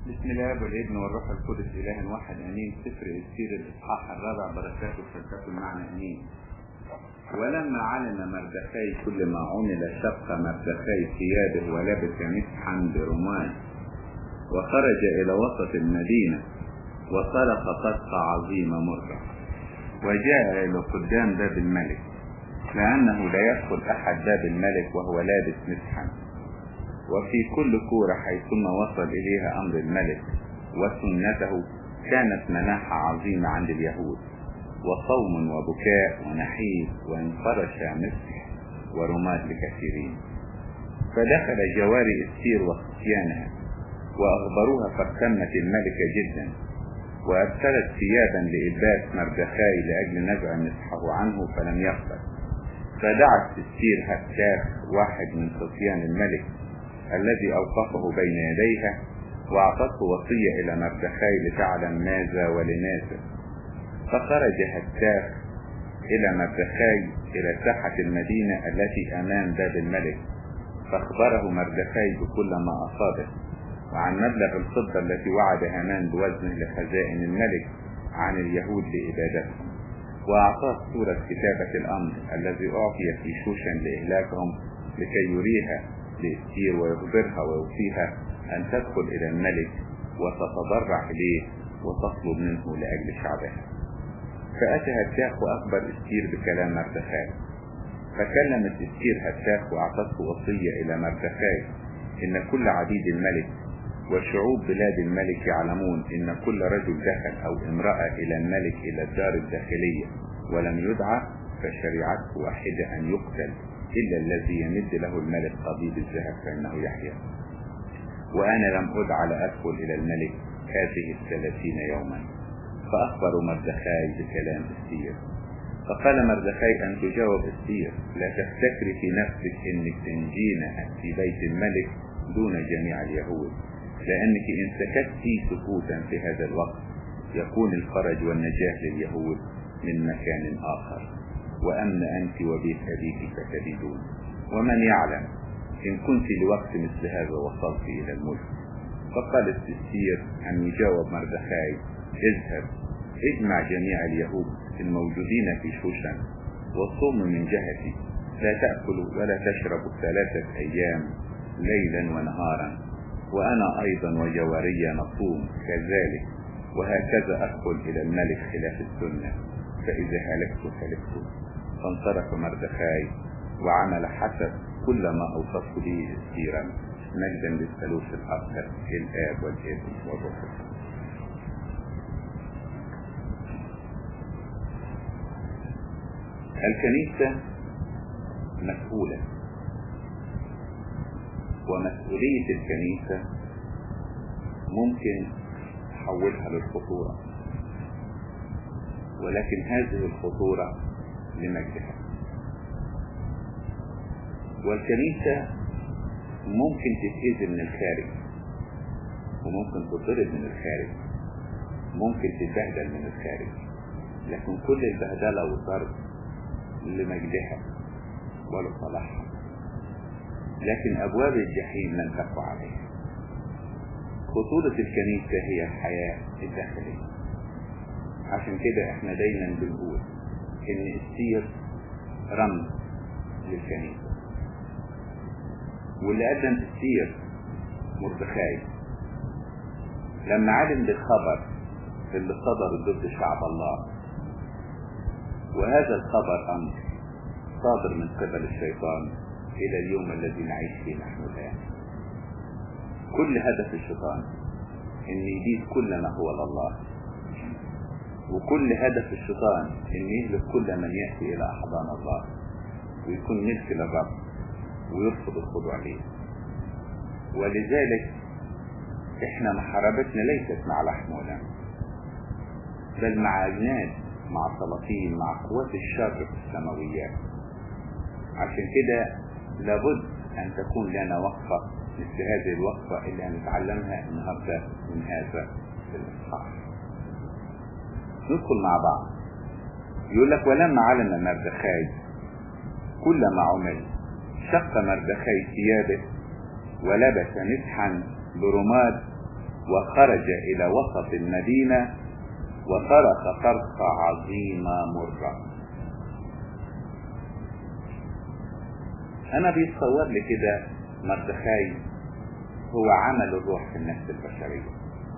بسم الله والابن والروح القدس إله واحد أمين سفر السير الإصحاح الرابع بركاته فلتكن معنا أمين ولما علم مردخي كل ما عمل شق مردخي ثيابه ولبس مسحا برمان وخرج إلى وسط المدينة وسرق صدقة عظيمة مرة وجاء إلى قدام باب الملك لأنه لا يدخل أحد باب الملك وهو لابس مسحا وفي كل كورة حيثما وصل إليها أمر الملك وسنته كانت مناحة عظيمة عند اليهود وصوم وبكاء ونحيب وانفرش مسح ورماد لكثيرين فدخل جواري السير وختيانها وأخبروها فاهتمت الملكة جدا وأرسلت ثيابا لإلباس مردخاي لأجل نزع مسحه عنه فلم يقبل فدعت السير هتاخ واحد من ختيان الملك الذي أوقفه بين يديها وأعطته وصية إلى مردخاي لتعلم ماذا ولماذا فخرج هتاخ إلى مردخاي إلى ساحة المدينة التي أمام باب الملك فأخبره مردخاي بكل ما أصابه وعن مبلغ الفضة التي وعد هامان بوزنه لخزائن الملك عن اليهود لإبادتهم وأعطاه صورة كتابة الأمر الذي أعطي في شوشن لإهلاكهم لكي يريها لإستير ويخبرها ويوصيها أن تدخل إلى الملك وتتضرع إليه وتطلب منه لأجل شعبها فأتى هتاخ وأخبر استير بكلام مردخاي فكلمت استير هتاخ وأعطته وصية إلى مردخاي إن كل عبيد الملك وشعوب بلاد الملك يعلمون إن كل رجل دخل أو امرأة إلى الملك إلى الدار الداخلية ولم يدعى فشريعته واحدة أن يقتل إلا الذي يمد له الملك قضيب الذهب فإنه يحيا وأنا لم أدع لأدخل إلى الملك هذه الثلاثين يوما فأخبروا مردخاي بكلام استير فقال مردخاي أن تجاوب استير لا تفتكري في نفسك إنك تنجينا في بيت الملك دون جميع اليهود لأنك إن سكتي سكوتا في هذا الوقت يكون الفرج والنجاة لليهود من مكان آخر وأما أنت وبيت أبيك فتجدون ومن يعلم إن كنت لوقت مثل هذا وصلت إلى الملك فقالت تستير أن يجاوب مردخاي اذهب اجمع جميع اليهود الموجودين في شوشن وصوم من جهتي لا تأكلوا ولا تشربوا ثلاثة أيام ليلا ونهارا وأنا أيضا وجواري نصوم كذلك وهكذا أدخل إلى الملك خلاف السنة فإذا هلكت هلكت فانصرف مردخاي وعمل حسب كل ما أوصفت به استيرا مجدا للثالوث الأكثر الآب والابن والروح القدس الكنيسة مسؤولة ومسؤولية الكنيسة ممكن تحولها للخطورة ولكن هذه الخطورة لمجدها والكنيسة ممكن تتأذي من الخارج وممكن تطرد من الخارج ممكن تتبهدل من الخارج لكن كل البهدلة والضرب لمجدها ولصلاحها لكن أبواب الجحيم لن تقوى عليها خطورة الكنيسة هي الحياة الداخلية عشان كده احنا دايما بنقول ان السير رمز للكنيسة واللي قدم السير مردخاي لما علم بالخبر اللي صدر ضد شعب الله وهذا الخبر أمر صادر من قبل الشيطان إلى اليوم الذي نعيش فيه نحن الآن كل هدف الشيطان أن يزيد كل ما هو لله وكل هدف الشيطان أن يهلك كل من يأتي إلى أحضان الله ويكون ملك للرب ويرفض الخضوع ليه ولذلك احنا محاربتنا ليست مع لحم ودم بل مع أجناد مع سلاطين مع قوات الشر في السماويات عشان كده لابد أن تكون لنا وقفة مثل هذه الوقفة اللي هنتعلمها النهاردة من هذا الإصحاح ندخل مع بعض يقول لك ولما علم مردخاي كل ما عمل شق مردخاي ثيابه ولبس مسحا برماد وخرج إلى وسط المدينة وصرخ صرخة عظيمة مرة أنا بيتصور لي كده مردخاي هو عمل الروح في النفس البشرية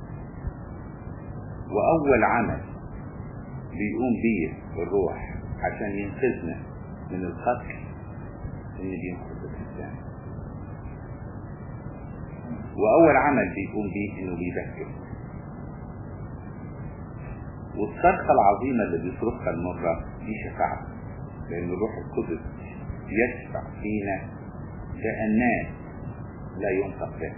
وأول عمل بيقوم بيه الروح عشان ينقذنا من القتل إن بينقذ الإنسان وأول عمل بيقوم بيه إنه بيذكر والصرخة العظيمة اللي بيصرخها المرة دي شفاعة لأن الروح القدس يشفع فينا كأنات لا ينطق بها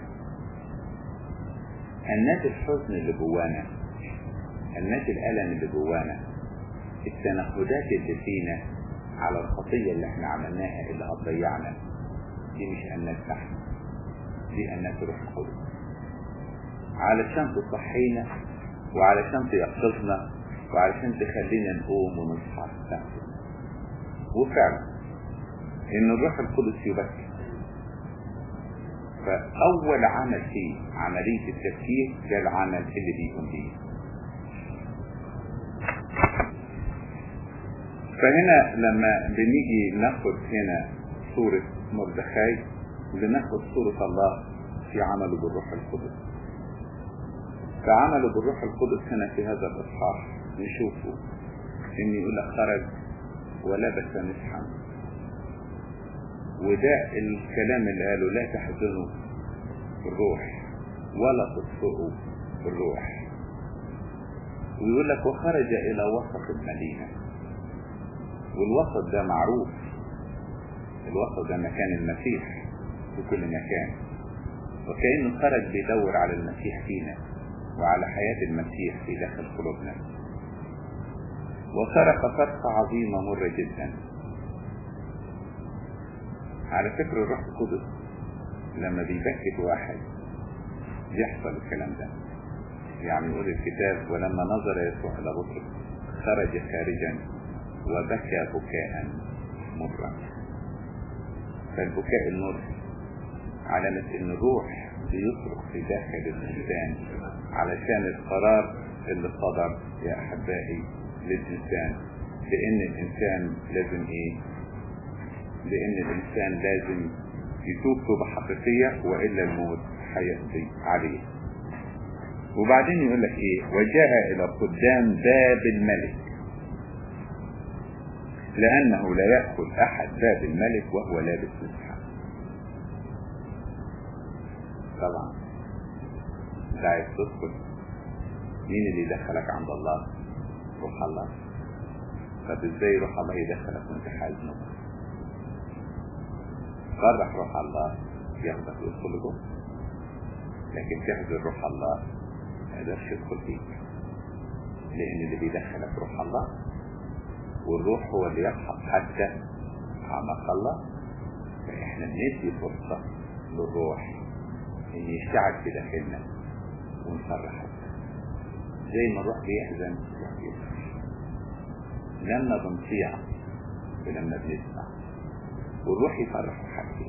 أنات الحزن اللي جوانا أنات الألم اللي جوانا التنهدات اللي فينا على الخطية اللي احنا عملناها اللي هتضيعنا دي مش أنات تحت دي أنات الروح القدس علشان تصحينا وعلشان تيقظنا وعلشان تخلينا نقوم ونصحى وفعلا ان الروح القدس يبكي فاول عمل فيه عملية التفكير ده العمل اللي بيقوم بيه فهنا لما بنيجي ناخد هنا صورة مردخاي بناخد صورة الله في عمله بالروح القدس فعمله بالروح القدس هنا في هذا الإصحاح نشوفه إن يقول لك خرج ولبس مسحا وده الكلام اللي قاله لا تحزنوا الروح ولا تطفئوا الروح ويقول لك وخرج إلى وسط المدينة والوسط ده معروف الوسط ده مكان المسيح في كل مكان وكأنه خرج بيدور على المسيح فينا وعلى حياة المسيح في داخل قلوبنا وصرخ صرخة عظيمة مرة جدا على فكرة الروح القدس لما بيبكت واحد يحصل الكلام ده يعني يقول الكتاب ولما نظر يسوع إلى بطرس خرج خارجا وبكى بكاء مرا فالبكاء المر علامة ان الروح بيصرخ في داخل الانسان علشان القرار اللي صدر يا احبائي للانسان لان الانسان لازم ايه لان الانسان لازم يتوب توبة حقيقية والا الموت هيقضي عليه وبعدين يقول لك ايه وجاء الى قدام باب الملك لانه لا يأخذ احد باب الملك وهو لابس مسحة طبعا انت عايز تدخل مين اللي يدخلك عند الله روح الله طب ازاي روح الله يدخلك وانت حازم فرح روح الله ياخدك ويدخل جوه لكن تحزن روح الله ما يقدرش يدخل فيك لان اللي بيدخلك روح الله والروح هو اللي يبحث حتى عمق الله فاحنا بندي فرصة للروح ان يشتعل في داخلنا ونفرح زي ما الروح بيحزن الروح بيفرح لما بنطيع ولما بنسمع والروح يفرح حاجتين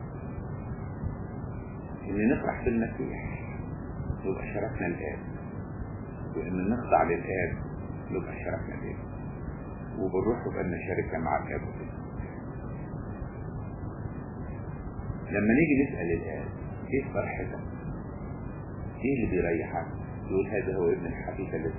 ان نفرح بالمسيح يبقى شرفنا الآب وان نخضع للآب يبقى شرفنا الآب وبالروح يبقى لنا شركة مع الآب لما نيجي نسأل الآب ايه فرحتك ايه اللي بيريحك يقول هذا هو ابن الحقيقة الذي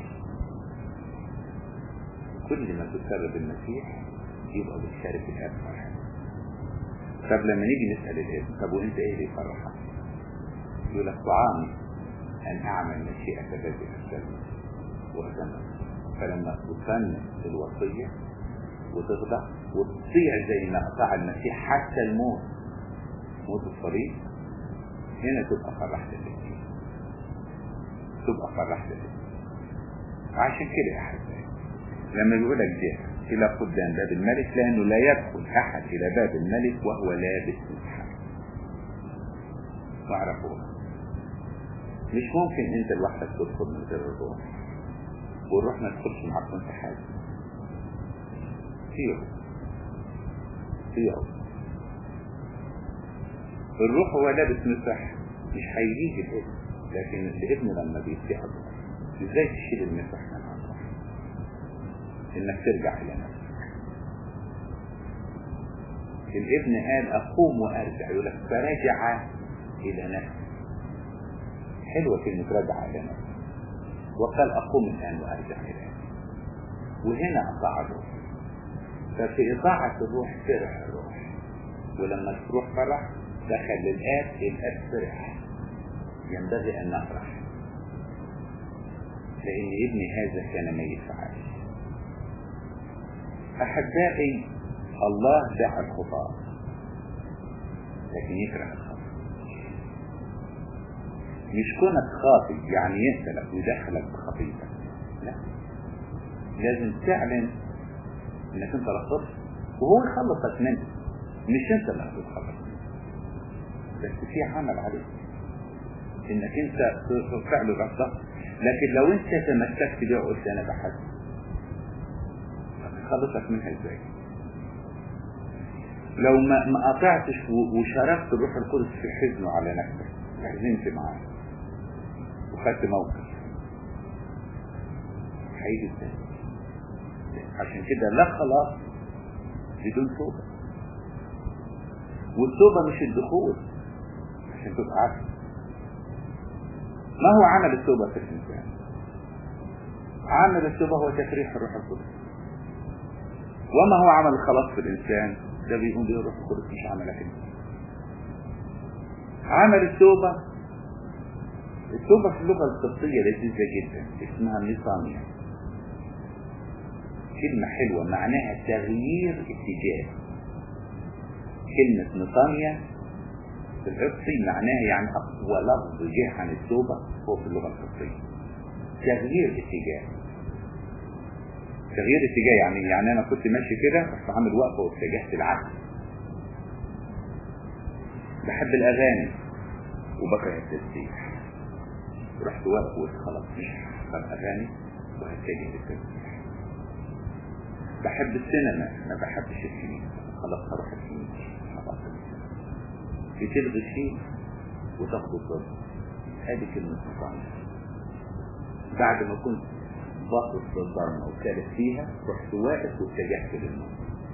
كل ما تسر بالمسيح يبقى بتشارك الآب فرحتك طب لما نيجي نسأل الابن طب وانت ايه اللي يفرحك يقول لك طعامي ان اعمل مشيئة الذي ارسلني واهتم فلما تفن الوصية وتخضع وتطيع زي ما قطع المسيح حتى الموت موت الصليب هنا تبقى فرحت الابن تبقى فرحت الابن عشان كده يا احبائي لما بيقول لك جاء إلى قدام باب الملك لأنه لا يدخل أحد إلى باب الملك وهو لابس مسحة واعرفوها مش ممكن أنت لوحدك تدخل من غير الروح والروح ما تدخلش معاك وأنت حاجة فيه فيه الروح هو لابس مسح مش هيجيك الاسم لكن الابن لما بيتعب ازاي تشيل المسح من عنه انك ترجع الى نفسك الابن قال اقوم وارجع يقول لك فرجع الى نفسه حلوه كلمه رجع الى نفسه وقال اقوم الان وارجع الى نفسي وهنا اطاع الروح ففي اطاعه الروح فرح الروح ولما الروح فرح دخل للاب الاب فرح ينبغي ان نفرح لان ابني هذا كان ميت فعاش احبائي الله دعا الخطاة لكن يكره الخطأ مش كونك خاطئ يعني يقتلك ويدخلك بخطيئتك لا لازم تعلن انك انت رفضت وهو يخلصك منه مش انت اللي هتتخلص بس في عمل عليك انك انت فعل رفضك لكن لو انت تمسكت بيه وقلت انا بحث هتخلصك منها ازاي لو ما ما قطعتش وشاركت الروح القدس في حزنه على نفسك حزنت معاه وخدت موقف هيجي ازاي عشان كده لا خلاص بدون توبة والتوبة مش الدخول عشان تبقى عارف ما هو عمل التوبة في الإنسان عمل التوبة هو تفريح الروح القدس وما هو عمل الخلاص في الإنسان ده بيقوم به الروح القدس مش عملك انت عمل التوبة التوبة في اللغة القبطية لذيذة جدا اسمها نيصانيا كلمة حلوة معناها تغيير اتجاه كلمة نيصانيا في القبطي معناها يعني أقوى لفظ جه عن التوبة هو في اللغة القبطية تغيير اتجاه تغيير اتجاه يعني يعني انا كنت ماشي كده رحت عامل وقفه واتجهت العكس بحب الاغاني وبكره التسبيح رحت واقف وقلت خلاص مش هختار اغاني وهتجه للتسبيح بحب السينما ما بحبش الكنيسه خلاص هروح الكنيسه خلاص بتلغي شيء وتاخده ضد هذه كلمه مطعم بعد ما كنت باصص للضرمة وكالت فيها رحت واقف واتجهت للنور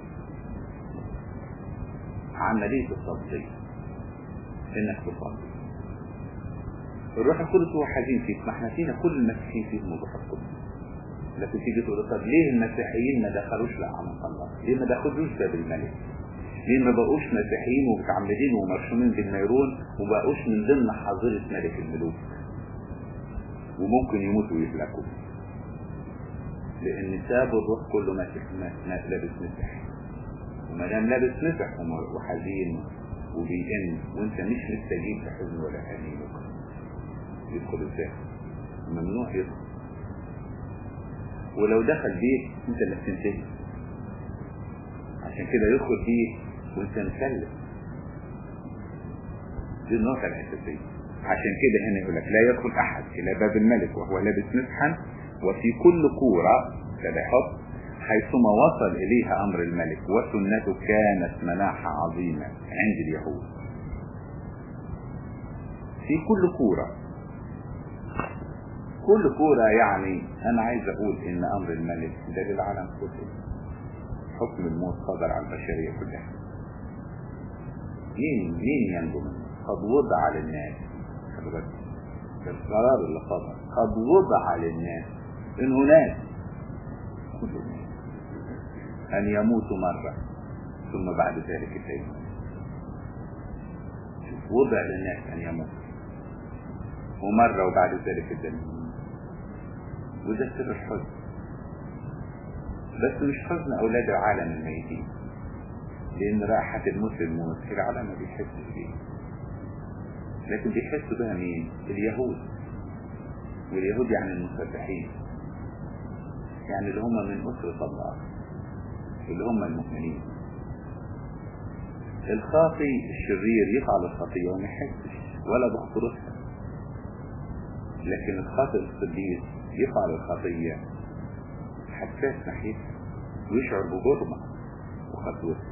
عملية التصديق انك تصدق الروح القدس هو حزين فيك ما احنا فينا كل المسيحيين فيهم الروح القدس لكن تيجي تقول طب ليه المسيحيين ما دخلوش لعمق الله؟ ليه ما دخلوش باب الملك؟ ليه ما بقوش مسيحيين ومتعمدين ومرشومين بالنيرون وبقوش من ضمن حظيرة ملك الملوك؟ وممكن يموتوا ويهلكوا لان سابوا الروح كله ماسك لابس مسح وما دام لابس مسح وحزين وبيئن وانت مش مستجيب في حزن ولا حنين يدخل ازاي ممنوع يدخل ولو دخل بيك انت اللي هتنتهي عشان كده يدخل بيك وانت مسلم دي النقطة الأساسية عشان كده هنا يقول لك لا يدخل أحد إلى باب الملك وهو لابس مسحا وفي كل كورة كده يحط حيثما وصل إليها أمر الملك وسنته كانت مناحة عظيمة عند اليهود في كل كورة كل كورة يعني أنا عايز أقول إن أمر الملك ده للعالم كله حكم الموت قدر على البشرية كلها مين مين ينجو منه قد وضع للناس خلي بالك القرار اللي قدر قد وضع للناس إن هناك كل الناس أن يموتوا مرة ثم بعد ذلك الدين وضع للناس أن يموتوا ومرة وبعد ذلك الدين وده سر الحزن بس مش حزن أولاد العالم الميتين لأن راحة الموت الموت العالم ما بيحسش بيه لكن بيحسوا بها مين؟ اليهود واليهود يعني المسبحين يعني اللي هم من أسرة الله اللي هم المؤمنين الخاطي الشرير يفعل الخطية وما يحسش ولا بخطرتها لكن الخاطئ الصديق يفعل الخطية حساس ناحيتها ويشعر بجرمة وخطوته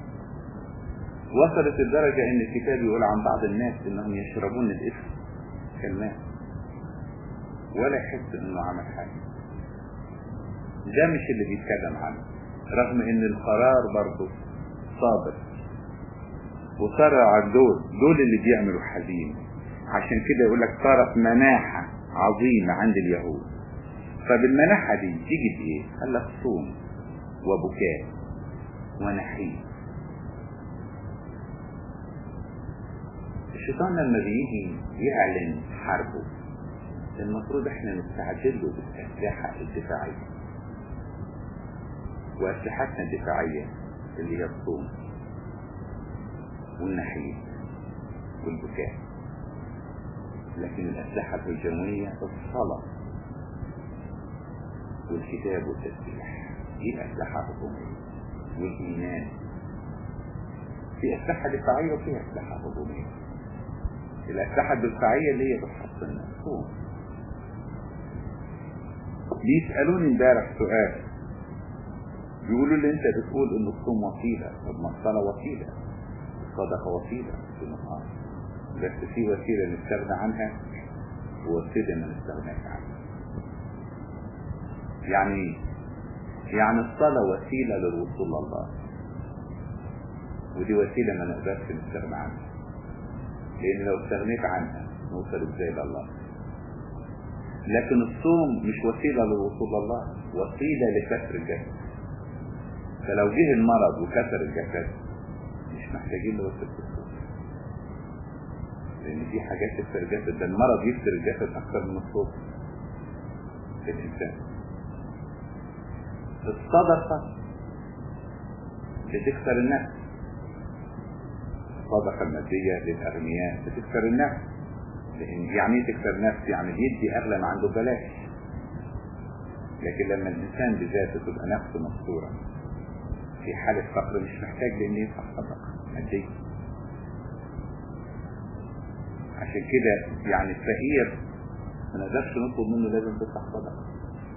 وصلت الدرجة ان الكتاب يقول عن بعض الناس انهم يشربون الاسم كالماء ولا يحس انه عمل حاجة ده مش اللي بيتكلم عنه رغم ان القرار برضه صادق وصرع عن دول دول اللي بيعملوا حزين عشان كده يقول لك صارت مناحة عظيمة عند اليهود طب المناحة دي تيجي بإيه؟ قال لك صوم وبكاء ونحيب الشيطان لما بيجي يعلن حربه المفروض احنا نستعد له بالأسلحة الدفاعية وأسلحتنا الدفاعية اللي هي الصوم والنحيب والبكاء لكن الأسلحة الهجومية الصلاة والكتاب والتسبيح دي الأسلحة الهجومية والإيمان في أسلحة دفاعية وفي أسلحة هجومية الأسلحة الدفاعية اللي هي بتحصلنا الصوم بيسألوني امبارح سؤال بيقولوا لي انت بتقول ان الصوم وسيلة طب ما الصلاة وسيلة الصدقة وسيلة في المقام بس في وسيلة نستغنى عنها ووسيلة ما نستغناش عنها يعني يعني الصلاة وسيلة للوصول لله ودي وسيلة ما نقدرش نستغنى عنها لأن لو استغنيت عنها نوصل ازاي لله لكن الصوم مش وسيلة للوصول لله وسيلة لكسر الجسد فلو جه المرض وكسر الجسد مش محتاجين لوسيلة الصوم لأن في حاجات تكسر الجسد ده المرض يكسر الجسد أكثر من الصوم في الإنسان الصدقة بتكسر النفس الصدقة المادية للأغنياء بتكسر النفس لأن يعني ايه تكسر النفس يعني بيدي أغلى ما عنده بلاش لكن لما الإنسان بذاته تبقى نفسه مكسورة في حالة فقر مش محتاج لأن يدفع صدقة مادية عشان كده يعني الفقير ما نقدرش نطلب منه لازم تدفع صدقة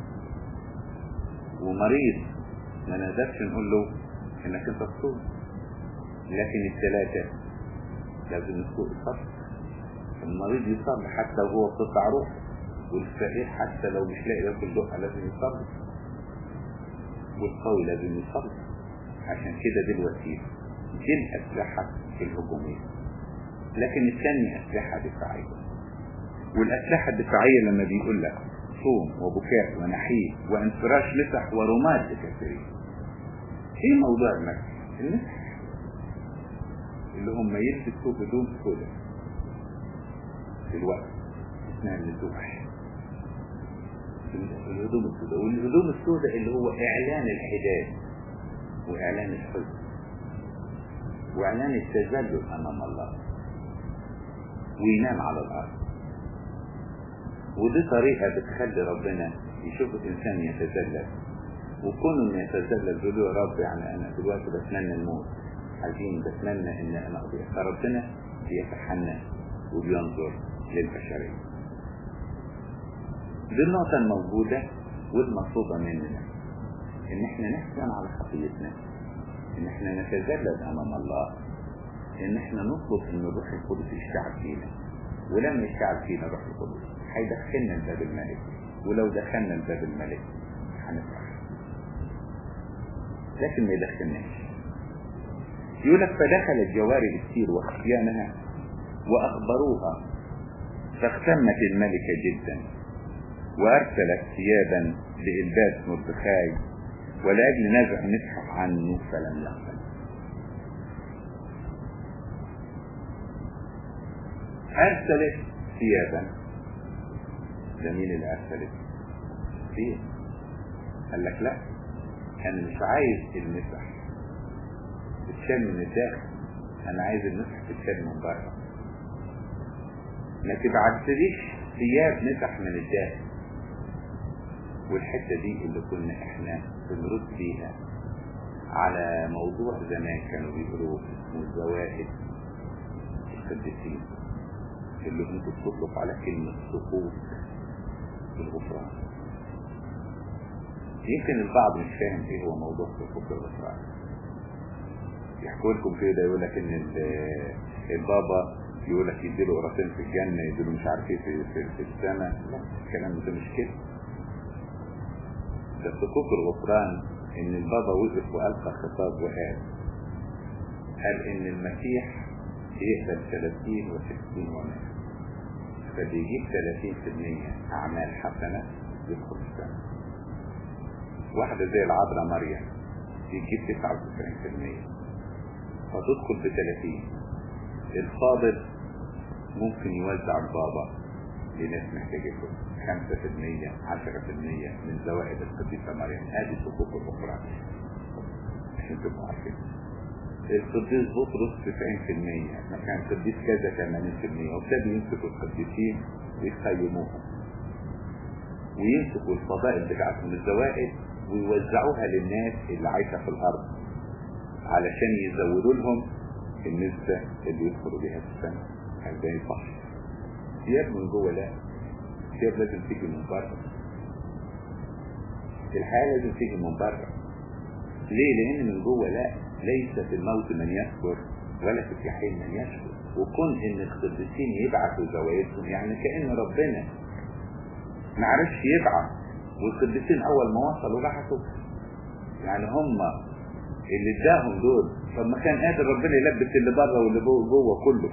ومريض ما نقدرش نقول له انك انت تصوم لكن الثلاثة لازم يكون يصلي المريض يصلي حتى وهو بتطلع روح والفقير حتى لو مش لاقي ياكل لقمة لازم يصلي والقوي لازم يصلي عشان كده دي الوسيلة دي الأسلحة الهجومية لكن الثانية أسلحة دفاعية والأسلحة الدفاعية لما بيقول لك صوم وبكاء ونحيب وانفراش مسح ورماد لكثيرين ايه موضوع المسح المسح اللي هم يلبسوا هدوم سوداء دلوقتي اسمها النزوح الهدوم السوداء والهدوم السوداء اللي هو اعلان الحداد واعلان الحزن واعلان التذلل امام الله وينام على الارض ودي طريقة بتخلي ربنا يشوف الإنسان يتذلل وكونه إنه يتذلل بيقول يا رب يعني أنا دلوقتي بتمنى الموت عايزين بتمنى إن أنا أضيع فربنا بيتحنن وبينظر للبشرية دي النقطة الموجودة والمطلوبة مننا إن إحنا نحزن على خطيتنا إن إحنا نتذلل أمام الله إن إحنا نطلب إن الروح القدس يشتغل فينا ولما يشتغل فينا الروح القدس هيدخلنا الباب الملك ولو دخلنا الباب الملك هنفرح لكن ما يدخلناش يقول لك فدخلت جواري السير وخفيانها واخبروها فاختمت الملكة جدا وارسلت ثيابا لإلباس مردخاي ولأجل نزع مسحف عنه فلم يقبل أرسلت ثيابا ده مين اللي أرسلت فيه قال لك لا أنا مش عايز المسح تتشال من الداخل أنا عايز المسح تتشال من بره ما تبعتليش ثياب مسح من الداخل والحتة دي اللي كنا احنا بنرد فيها على موضوع زمان كانوا بيقولوا اسمه الزوائد القديسين اللي انتوا بتطلق على كلمة سقوط الغفران يمكن البعض مش فاهم ايه هو موضوع سقوط الغفران يحكوا لكم كده يقول لك ان البابا يقول لك يديله قراطين في الجنة يديله مش عارف ايه في, في, في السماء لا الكلام ده مش كده ده صكوك الغفران ان البابا وقف والقى خطاب وقال قال ان المسيح يقبل 30 و60 و100 فبيجيب 30% اعمال حسنة يدخل السماء واحدة زي العذراء مريم يجيب 99% فتدخل ب 30 الفاضل ممكن يوزع البابا لناس محتاجته 5% 10% من زوائد القديسة مريم هذه صفوف الغفران عشان تبقوا عارفين القديس بطرس 90% مكان القديس كذا 80% وابتدوا يمسكوا القديسين ويقيموهم ويمسكوا الفضائل بتاعتهم الزوائد ويوزعوها للناس اللي عايشة في الأرض علشان يزودوا لهم النسبة اللي يدخلوا بيها في السنة هل ده صح ثياب من جوه لا ثياب لازم تيجي من بره الحياة لازم تيجي من بره ليه لان من جوه لا ليس في الموت من يكبر ولا في الجحيم من يشكر وكون ان القديسين يبعثوا زوايدهم يعني كأن ربنا ما عرفش يبعث والقديسين اول ما وصلوا بعثوا يعني هم اللي اداهم دول طب ما كان قادر ربنا يلبس اللي بره واللي جوه كله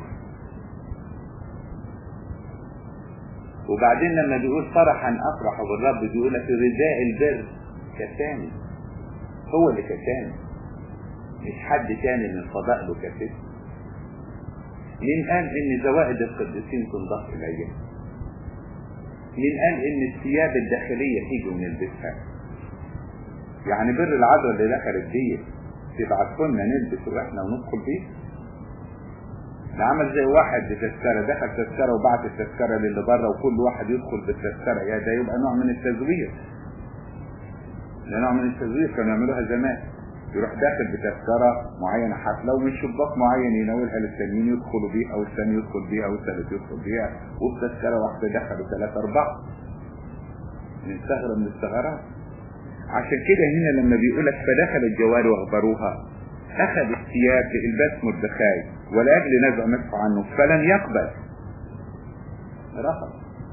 وبعدين لما بيقول فرحا افرح بالرب بيقول لك رداء البر كتاني هو اللي كتاني مش حد تاني من فضائله كتب مين قال ان زوائد القديسين تنضاف اليها مين قال ان الثياب الداخلية تيجي ونلبسها يعني بر العدوى اللي دخلت دي تبعت لنا نلبس واحنا وندخل بيه ده عمل زي واحد بتذكره دخل تذكره وبعت التذكره للي بره وكل واحد يدخل بالتذكره يا ده يبقى نوع من التزوير ده نوع من التزوير كانوا يعملوها زمان يروح داخل بتذكره معينه حفله ومن شباك معين يناولها للتانيين يدخلوا بيها او الثاني يدخل بيها او الثالث يدخل بيها وبتذكره واحده دخلوا ثلاثه اربعه من ثغره من الثغرات عشان كده هنا لما بيقول لك فدخل الجوار واخبروها اخذ الثياب لالباس مردخاي ولاجل نزع نصف عنه فلم يقبل رفض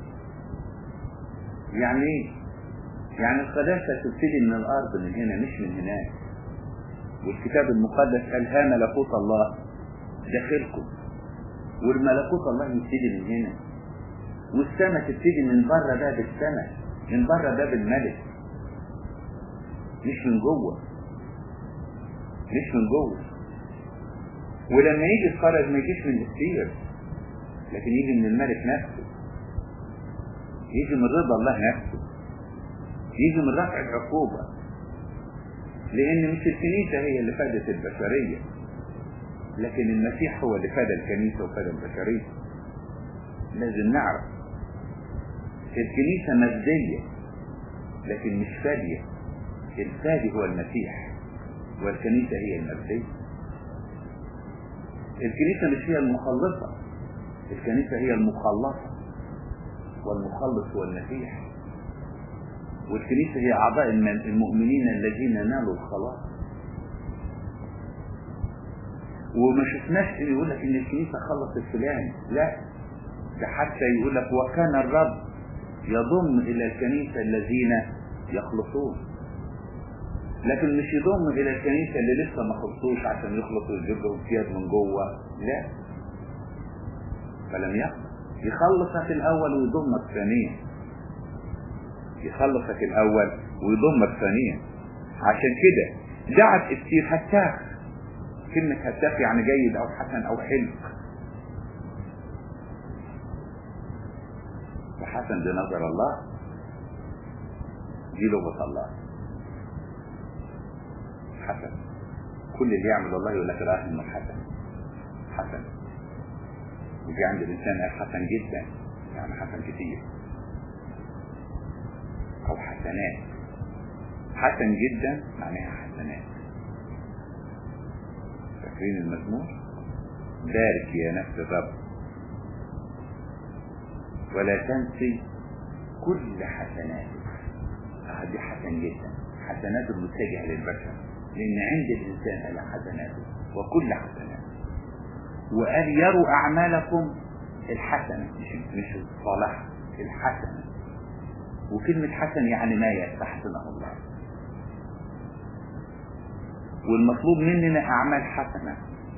يعني ايه يعني القداسة تبتدي من الارض من هنا مش من هناك والكتاب المقدس قال ها ملكوت الله داخلكم والملكوت الله يبتدي من هنا والسماء تبتدي من بره باب السماء من بره باب الملك مش من جوه مش من جوه ولما يجي الخرج ما يجيش من السير لكن يجي من الملك نفسه يجي من رضا الله نفسه يجي من رفع العقوبة لأن مش الكنيسة هي اللي فادت البشرية لكن المسيح هو اللي فاد الكنيسة وفاد البشرية لازم نعرف الكنيسة مجدية لكن مش فادية الفادي هو المسيح والكنيسة هي المبدية الكنيسة مش هي المخلصة الكنيسة هي المخلصة والمخلص هو المسيح والكنيسة هي أعضاء المؤمنين الذين نالوا الخلاص وما شفناش ان يقول لك ان الكنيسة خلصت فلان لا ده حتى يقول لك وكان الرب يضم الى الكنيسة الذين يخلصون لكن مش يضم الى الكنيسة اللي لسه ما خلصوش عشان يخلصوا يجيبوا ثياب من جوه لا فلم يقبل يخلصك الاول ويضمك ثانيا يخلصك الاول ويضمك ثانيا عشان كده دعت استير هتاخ كلمة هتاخ يعني جيد او حسن او حلو وحسن بنظر الله دي لغة الله حسن كل اللي يعمل الله يقول لك راه انه حسن حسن وفي عند الانسان قال حسن جدا يعني حسن كتير او حسنات حسن جدا معناها حسنات فاكرين المزمور بارك يا نفس الرب ولا تنسي كل حسناتك هذه حسن جدا حسنات متجهة للبشر لأن عند الإنسان على حسناته وكل حسنات وقال يروا اعمالكم الحسنة مش مش الصالحة الحسنة وكلمة حسن يعني ما يستحسنه الله والمطلوب مننا اعمال حسنة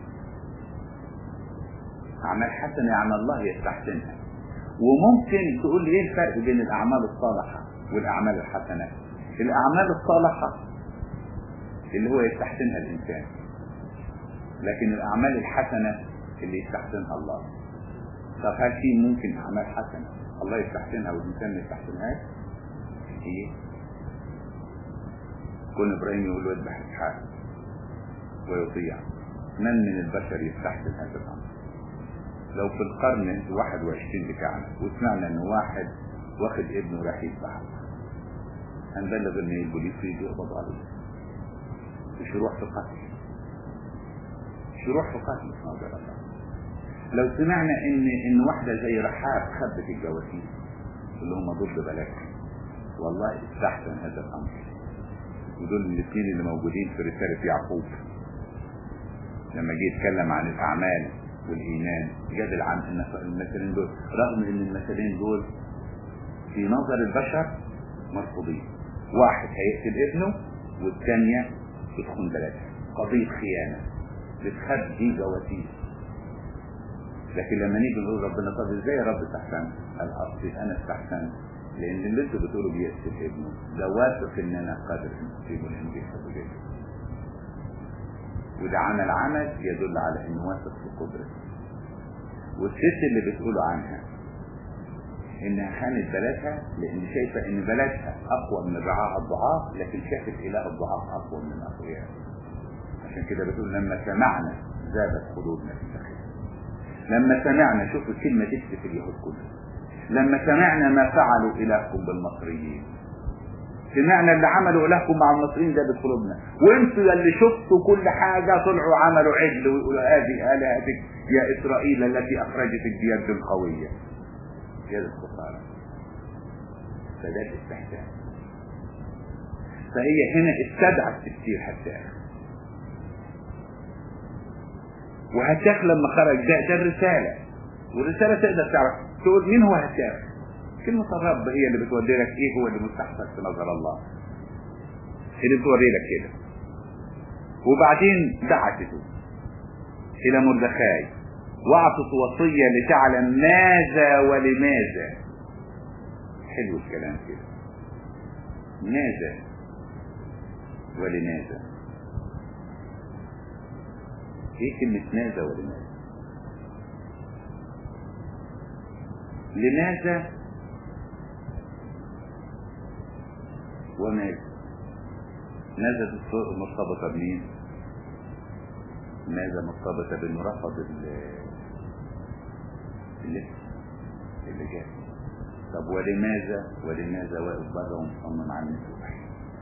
اعمال حسنة يعني الله يستحسنها وممكن تقول لي ايه الفرق بين الاعمال الصالحة والاعمال الحسنة الاعمال الصالحة اللي هو يستحسنها الانسان لكن الاعمال الحسنة اللي يستحسنها الله طب هل في ممكن اعمال حسنة الله يستحسنها والانسان ما يستحسنهاش ايه كون ابراهيم يقول له اذبح اسحاق ويطيع من من البشر يستحسن هذا الامر لو في القرن الواحد وعشرين بتاعنا وسمعنا ان واحد واخد ابنه راح يذبحه هنبلغ ان البوليس يجي يقبض عليه مش يروح في قتل مش يروح في قتل في نظر الله لو سمعنا ان ان واحده زي رحاب خبت الجواسيس اللي هم ضد بلاك والله استحسن هذا الامر ودول الاثنين اللي موجودين في رساله يعقوب لما جه يتكلم عن الاعمال والايمان جدل عن ان المثلين دول رغم ان المثلين دول في نظر البشر مرفوضين واحد هيقتل ابنه والثانيه تدخل بلدها قضيه خيانه بتخبي جواسيس لكن لما نيجي نقول ربنا طب ازاي يا رب استحسنت؟ قال اصلي انا استحسنت لان اللي انتوا بتقولوا بيقتل ابنه ده واثق ان انا قادر ان اصيبه لان بيحب ابنه وده عمل عمل يدل على انه واثق في قدرته والست اللي بتقولوا عنها انها خانت بلدها لان شايفه ان بلدها اقوى من رعاها الضعاف لكن شافت اله الضعاف اقوى من الاقوياء عشان كده بتقول لما سمعنا زادت قلوبنا في الداخل لما سمعنا شوف الكلمة تكتب في اليهود كلها لما سمعنا ما فعلوا إلهكم بالمصريين سمعنا اللي عملوا إلهكم مع المصريين ده بقلوبنا وانتوا اللي شفتوا كل حاجة طلعوا عملوا عجل ويقولوا هذه آلهتك يا إسرائيل التي أخرجتك بيد قوية يد الخسارة فده الاستحسان فهي هنا استدعت تفسير هتاخ وهتاخ لما خرج ده ده الرسالة والرسالة تقدر تعرف تقول مين هو هتاخ كلمة الرب هي اللي بتوري لك ايه هو اللي مستحسن في نظر الله اللي بتوري لك كده وبعدين بعثته الى مردخاي واعطت وصية لتعلم ماذا ولماذا حلو الكلام كده ماذا ولماذا ايه كلمة ماذا ولماذا لماذا وماذا ماذا مرتبطة بمين ماذا مرتبطة بانه رفض اللي اللي جاء طب ولماذا ولماذا واقف بره ومصمم على النسوح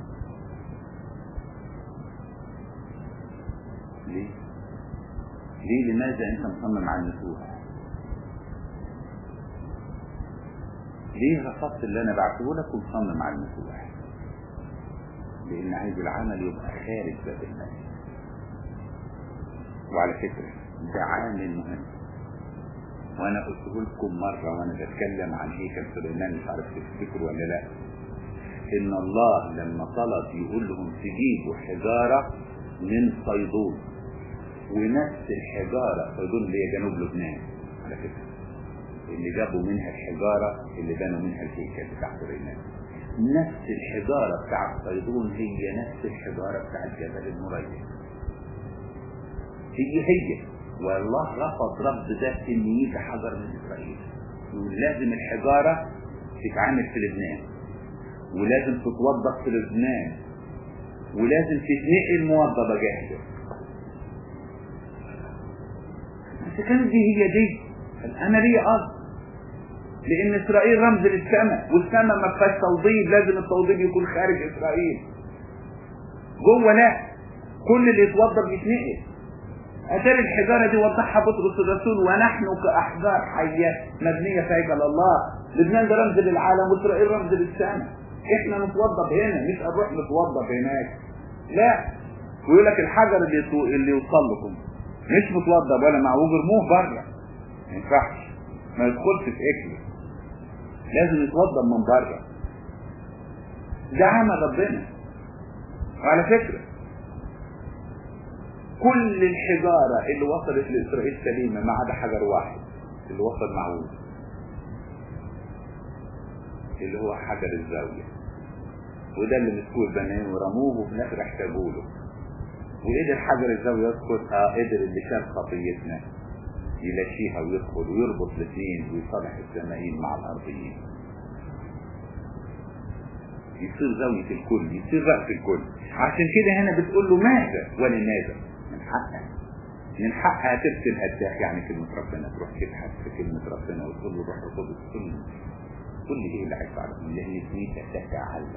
ليه ليه لماذا انت مصمم على النسوح ليه رفضت اللي انا بعته لك ومصمم على النسوح لان عايز العمل يبقى خارج باب المسجد وعلى فكرة ده عامل مهم وانا قلته لكم مرة وانا بتكلم عن هيكل سليمان مش عارف تفتكروا ولا لا ان الله لما طلب يقول لهم تجيبوا حجارة من صيدون ونفس الحجارة صيدون اللي هي جنوب لبنان على فكرة اللي جابوا منها الحجارة اللي بنوا منها الهيكل بتاع سليمان نفس الحجارة بتاع صيدون هي نفس الحجارة بتاع الجبل المريح هي هي والله رفض رب ده ان يجي حجر من اسرائيل ولازم الحجارة تتعامل في لبنان ولازم تتوضب في لبنان ولازم تتنقل موضبة جاهزة بس كانت دي هي دي انا ليا قصد لان اسرائيل رمز للسماء والسماء ما فيهاش توضيب لازم التوضيب يكون خارج اسرائيل جوه لا كل اللي يتوضب يتنقل أتاري الحجارة دي وضحها بطرس الرسول ونحن كأحجار حية مبنية في هيكل الله لبنان ده رمز للعالم وإسرائيل رمز للسماء احنا نتوضب هنا مش هنروح نتوضب هناك لا ويقول لك الحجر اللي اللي يوصل لكم مش متوضب ولا معوج ارموه بره ما ينفعش ما يدخلش في اكله لازم يتوضب من بره ده عمل ربنا وعلى فكره كل الحجاره اللي وصلت لاسرائيل سليمه ما عدا حجر واحد اللي وصل معوج اللي هو حجر الزاويه وده اللي مسكوه البنين ورموه وفي الاخر احتاجوا له وقدر حجر الزاويه يدخل اه قدر اللي شال خطيتنا يلاشيها ويدخل ويربط الاثنين ويصالح السمائيين مع الارضيين يصير زاوية الكل يصير رأس الكل عشان كده هنا بتقول له ماذا ولماذا من حقها من حقها تبتل هداك يعني كلمة ربنا تروح تبحث في كلمة ربنا وتقول له الروح القدس كل كل ايه اللي عايز تعرفه لان سنين تتعلم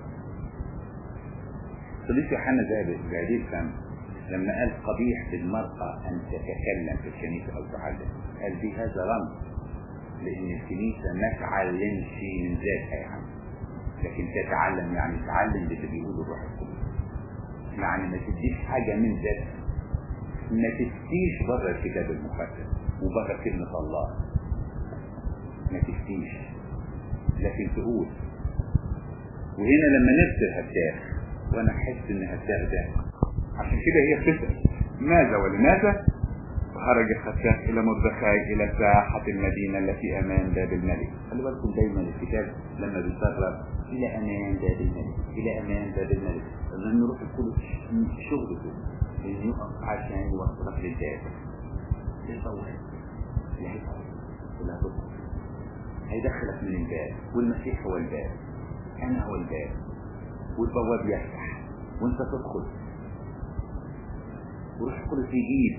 صديق يوحنا زهدي الفم لما قال قبيح للمرأة أن تتكلم في الكنيسة أو تعلم قال دي هذا رمز لأن الكنيسة ما تعلمش من ذاتها يعني لكن تتعلم يعني تعلم باللي بيقوله الروح القدس يعني ما تديش حاجة من ذاتها ما تفتيش بره الكتاب المقدس وبره كلمة الله ما تفتيش لكن تقول وهنا لما نرسل هداف وانا احس ان هداف ده عشان كده هي بتسأل ماذا ولماذا خرج الخساف الى مردخاي الى ساحة المدينة التي امام باب الملك خلي بالكم دايما الكتاب لما بيقرر الى امام باب الملك الى امام باب الملك لما نروح كل شغله انه يقف عشان يوصلك للباب يصور لا يدخل ولا تدخل هيدخلك من الباب والمسيح هو الباب انا هو الباب والبواب يفتح وانت تدخل وروح القدس يجيب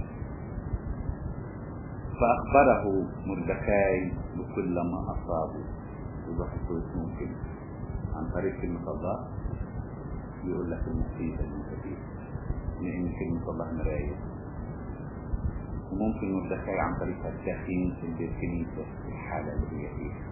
فأخبره مردخاي بكل ما أصابه وروح القدس ممكن عن طريق كلمة الله يقول لك المصيبة اللي انت فيها لأن كلمة الله مراية وممكن مردخاي عن طريق التخييم في الكنيسة في الحالة اللي هي فيها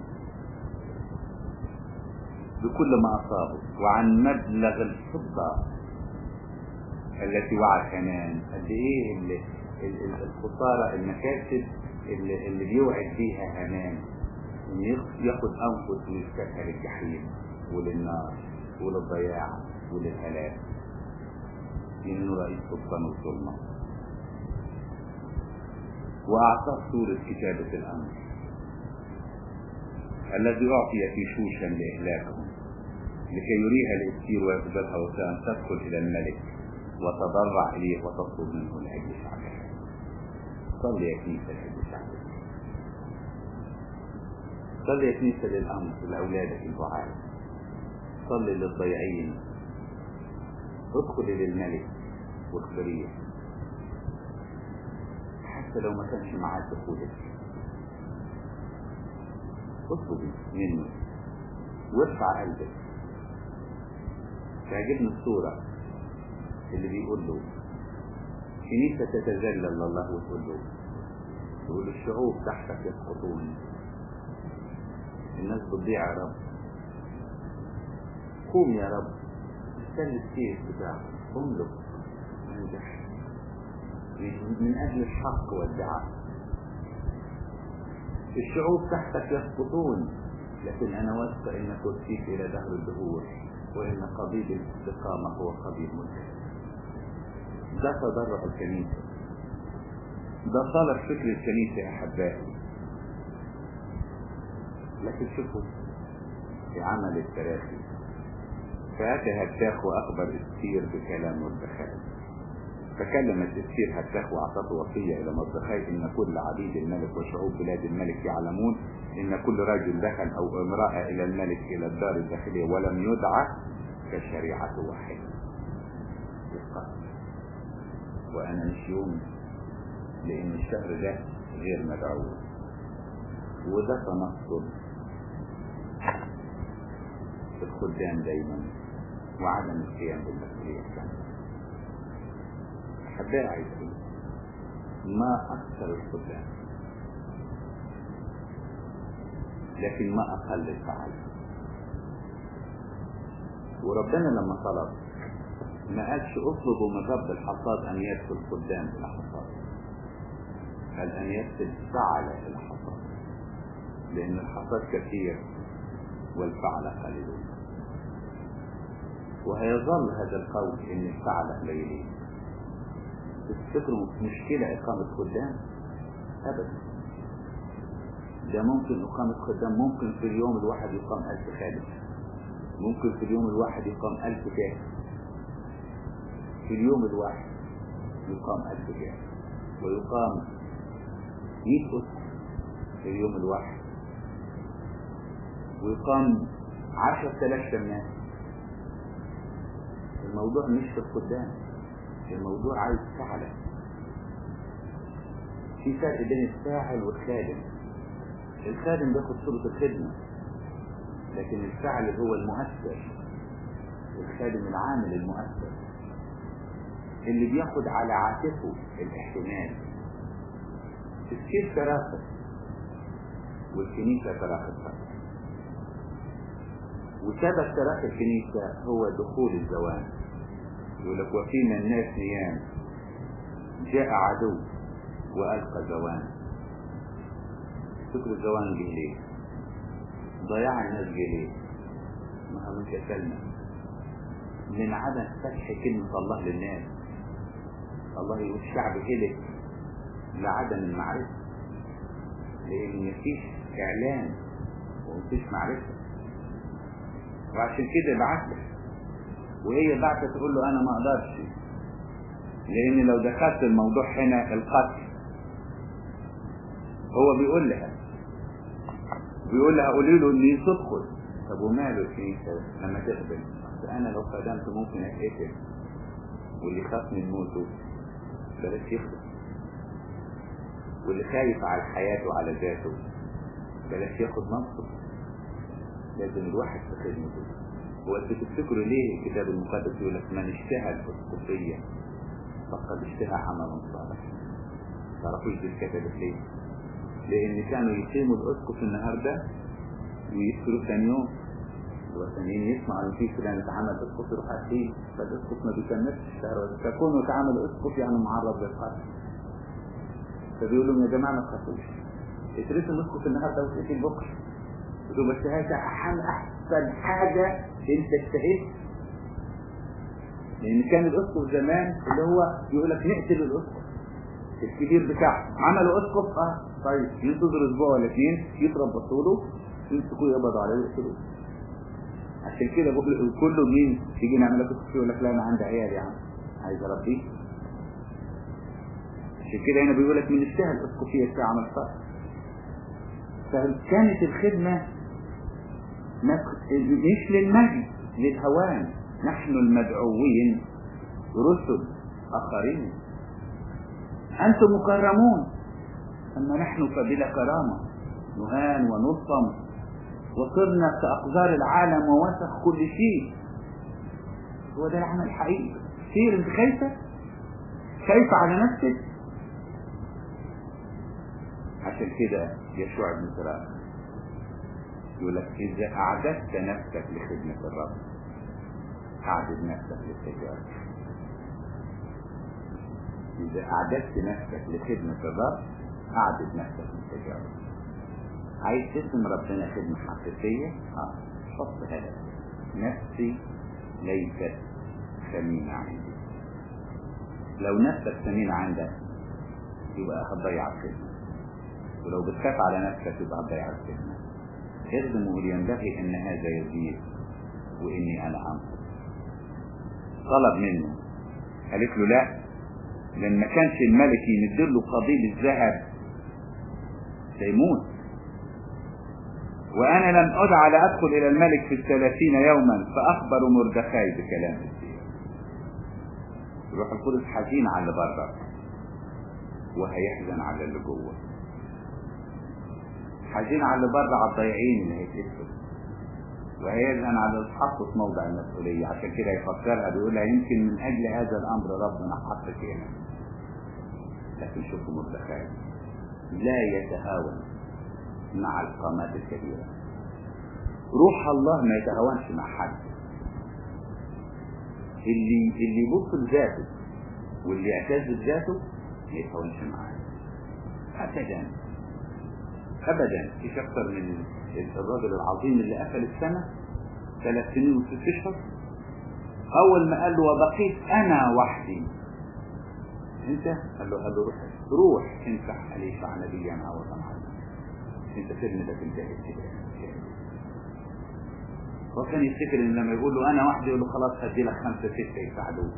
بكل ما أصابه وعن مبلغ الفضة التي وعد كمان قد ايه اللي الخساره المكاسب اللي, اللي بيوعد بيها همان ان ياخد انفس ويفتكر الجحيم وللنار وللضياع وللهلاك لانه رئيس سلطان الظلمه واعطاه سوره كتابه الامر الذي اعطي في شوشا لاهلاكهم لكي يريها الاسير ويقبلها وسان تدخل الى الملك وتضرع إليه وتطلب منه لأجل شعبه صل يا كنيسة لأجل شعبك صل يا كنيسة للأمر لأولادك البعاد صل للضيعين ادخل للملك واخبريه حتى لو ما كانش معاك دخولك اطلبي منه وارفع قلبك تعجبني الصوره اللي بيقول له كنيسة تتذلل لله وتقول له تقول الشعوب تحتك يسقطون الناس بتضيع يا رب قوم يا رب استنى السيف بتاعك املك انجح من اجل الحق والدعاء الشعوب تحتك يسقطون لكن انا واثق ان كرسيك الى دهر الدهور وان قضيب الاستقامه هو قضيب ملك ده تضرع الكنيسة ده طلب فكر الكنيسة يا أحبائي لكن شوفوا في عمل التراخي فأتى هتاخ وأخبر استير بكلام مردخاي فكلمت استير هتاخ وأعطته وصية إلى مردخاي إن كل عبيد الملك وشعوب بلاد الملك يعلمون إن كل رجل دخل أو امرأة إلى الملك إلى الدار الداخلية ولم يدعى كشريعة واحدة القتل وانا مش يوم لان الشهر ده غير مدعو وده تنصب في الخدام دايما وعدم القيام بالمسؤولية الكاملة أحبائي عايزين ما أكثر الخدام لكن ما أقل الفعل وربنا لما طلب ما قالش اطلبوا من رب الحصاد ان يدخل قدام الحصاد قال أن يرسل فعل الحصاد لأن الحصاد كثير والفعل قليلون وهيظل هذا القول ان الفعل قليلين تفتكروا مشكلة إقامة خدام أبدا ده ممكن إقامة خدام ممكن في اليوم الواحد يقام ألف خادم ممكن في اليوم الواحد يقام ألف كاهن في اليوم الواحد يقام ألف كاهن ويقام مئة أسرة في اليوم الواحد ويقام عشر تلاف شماس الموضوع مش في الخدام الموضوع عايز فعلا في فرق بين الفاعل والخادم الخادم بياخد صورة الخدمة لكن الفاعل هو المؤثر الخادم العامل المؤثر اللي بياخد على عاتقه الاحتمال السير تراخص والكنيسة تراخص وسبب تراخي الكنيسة هو دخول الزوان يقول لك وفينا الناس نيام جاء عدو وألقى زوان فكر الزوان جه ليه ضياع الناس جه ليه ما هو كسلنا من عدم فتح كلمة الله للناس الله يقول الشعب هلك لعدم المعرفة لأن مفيش إعلان ومفيش معرفة وعشان كده بعت وهي بعت تقول له أنا ما أقدرش لأن لو دخلت الموضوع هنا القتل هو بيقول لها بيقول لها قولي له إني تدخل طب وماله الكنيسة لما تخدم أنا لو خدمت ممكن أتقتل واللي خاف من موته بلاش يخدم واللي خايف على حياته وعلى ذاته بلاش ياخد منصب لازم الواحد في خدمته هو انتوا تفتكروا ليه الكتاب المقدس يقول لك من اشتهى الاسقفيه فقد اشتهى عملا صالحا تعرفوش دي اتكتبت ليه؟ لان كانوا يقيموا الاسقف النهارده ويذكروا ثاني يوم وثانيين يسمعوا ان في فلان اتعمل اسقف يروح فيه فالاسقف ما بيكملش الشهر فكونه اتعمل اسقف يعني معرض للقتل فبيقول لهم يا جماعه ما تخافوش اترسم اسقف النهارده وتقتل بكره وتبقى الشهاده احسن حاجه انت اشتهيت لان كان الاسقف زمان اللي هو يقول لك نقتل الاسقف الكبير بتاعه عملوا اسقف اه طيب ينتظر اسبوع ولا اثنين يتربصوا له يمسكوه يقبضوا عليه ويقتلوه عشان كده بقول كله مين تيجي نعمل لك اسقف يقول لك لا انا عندي عيال يا عم عايز اربيه عشان كده هنا بيقول لك من اشتهى الاسقفيه ساعه عمل صح فكانت الخدمه مش للمجد للهوان نحن المدعوين رسل آخرين أنتم مكرمون أما نحن فبلا كرامة نهان ونلطم وصرنا كأقذار العالم ووسخ كل شيء هو ده العمل الحقيقي كثير انت خايفة خايفة على نفسك عشان كده يشوع بن سراج يقول لك إذا أعددت نفسك لخدمة الرب أعدد نفسك للتجارة إذا أعددت نفسك لخدمة الرب أعدد نفسك للتجارة عايز تسم ربنا خدمة حقيقية؟ آه حط هدف نفسي ليست ثمينة عندي لو نفسك ثمينة عندك يبقى هتضيع الخدمة ولو بتخاف على نفسك يبقى هتضيع الخدمة اخدم وقل ينبغي ان هذا يزيد واني انا انقص طلب منه قالت له لا لما كانش الملك يمدله قضيب الذهب سيموت وانا لم ادع لادخل الى الملك في الثلاثين يوما فاخبر مردخاي بكلام السير روح القدس حزين على اللي بره وهيحزن على اللي جوه حزين على اللي بره على الضايعين اللي هيتقتلوا وهيحزن على اللي اتحطوا في موضع المسؤوليه عشان كده يفكرها بيقول لها يمكن من اجل هذا الامر ربنا حطك هنا لكن شوفوا مردخاي لا يتهاون مع القامات الكبيره روح الله ما يتهاونش مع حد اللي اللي يبص لذاته واللي يعتز بذاته ما يتهاونش معاه ابدا ابدا مفيش اكتر من الراجل العظيم اللي قفل السنه ثلاث سنين وست اشهر اول ما قال له وبقيت انا وحدي انت قال له قال له روح روح امسح عليك على نبيا عوضا عنك انت كلمتك انتهت كده هو كان يفتكر ان لما يقول له انا وحدي يقول له خلاص هدي لك خمسه سته يساعدوك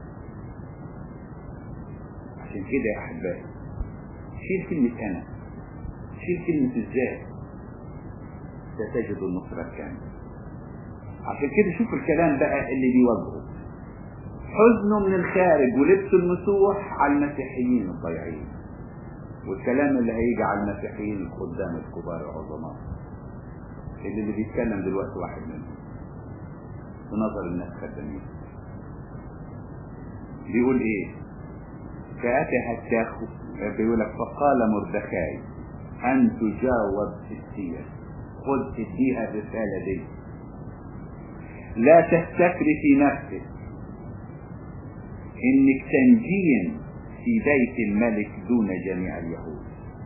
عشان كده يا احبائي شيل كلمه انا شيل كلمه الذات ستجد النصره الكامله عشان كده شوف الكلام بقى اللي بيواجهه حزنه من الخارج ولبس المسوح على المسيحيين الضيعين والكلام اللي هيجي على المسيحيين الخدام الكبار العظماء اللي, اللي بيتكلم دلوقتي واحد منهم في نظر الناس خدامين بيقول ايه فأتى هتاخو بيقول لك فقال مردخاي أن تجاوب السير خذ اديها الرسالة دي لا تستكري في نفسك انك تنجين في بيت الملك دون جميع اليهود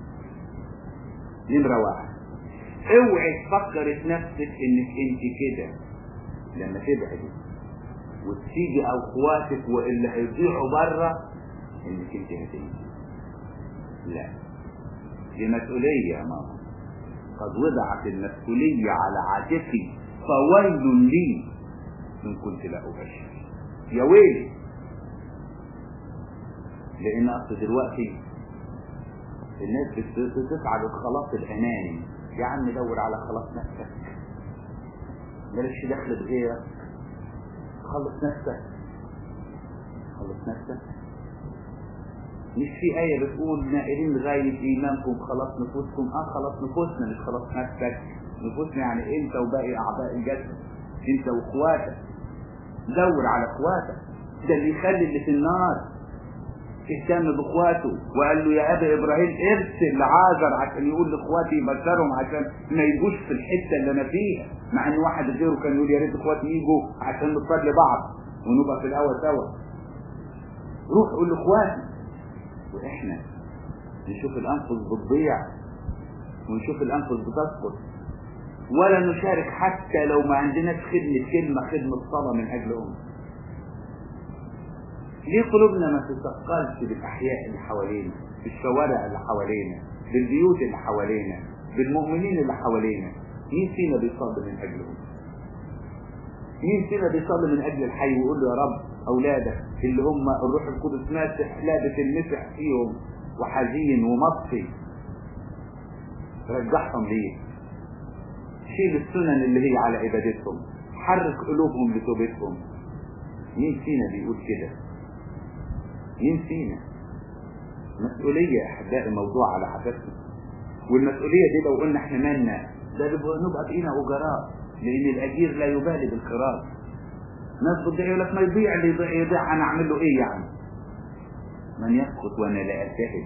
نمرة واحد اوعي تفكر في نفسك انك انت كده لما تبعدي وتسيبي اخواتك واللي هيضيعوا بره انك انت هتيجي لا دي مسؤولية يا ماما قد وضعت المسؤولية على عاتقي فويل لي ان كنت لا ابشر يا ويلي لان اصل دلوقتي الناس بتسعى للخلاص الاناني يا عم دور على خلاص نفسك مالكش دخل بغيرك خلص نفسك خلص نفسك مش في آية بتقول نائلين لغاية إيمانكم خلاص نفوسكم اه خلاص نفوسنا مش خلاص نفسك نفوسنا يعني انت وباقي أعضاء الجسد انت واخواتك دور على اخواتك ده اللي يخلي اللي في النار اهتم باخواته وقال له يا ابي ابراهيم ارسل عازر عشان يقول لاخواتي يبشرهم عشان ما يجوش في الحته اللي انا فيها مع ان واحد غيره كان يقول يا ريت اخواتي يجوا عشان نصلي بعض ونبقى في الهوا سوا روح قول لاخواتي واحنا نشوف الانفس بتضيع ونشوف الانفس بتسقط ولا نشارك حتى لو ما عندناش خدمة كلمة خدمة صلاة من أجلهم ليه قلوبنا ما تثقلش بالأحياء اللي حوالينا بالشوارع اللي حوالينا بالبيوت اللي حوالينا بالمؤمنين اللي حوالينا مين فينا بيصلي من أجلهم مين فينا بيصلي من أجل الحي ويقول له يا رب أولادك اللي هم الروح القدس ماسح لابس المسح فيهم وحزين ومطفي رجعهم ليه شيل السنن اللي هي على عبادتهم حرك قلوبهم لتوبتهم مين فينا بيقول كده مين فينا مسؤولية يا أحبائي موضوع على حاجتنا والمسؤولية دي لو قلنا احنا مالنا ده نبقى بقينا أجراء لأن الأجير لا يبالي بالقرار ناس بتضيع يقول لك ما يضيع اللي يضيع يضيع أنا أعمل له إيه يعني من يسقط وأنا لا ألتهب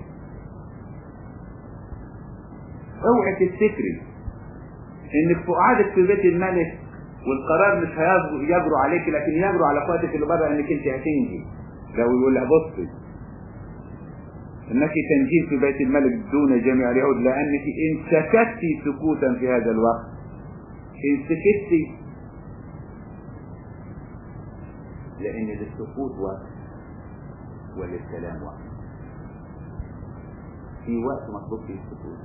اوعي تفتكري انك فؤادك في بيت الملك والقرار مش هيجروا عليك لكن يجروا على اخواتك اللي بره انك انت هتنجي لو يقول لها بصي انك تنجين في بيت الملك دون جميع اليهود لانك ان سكتي سكوتا في هذا الوقت ان سكتي لان للسكوت وقت وللكلام وقت في وقت مطلوب فيه السكوت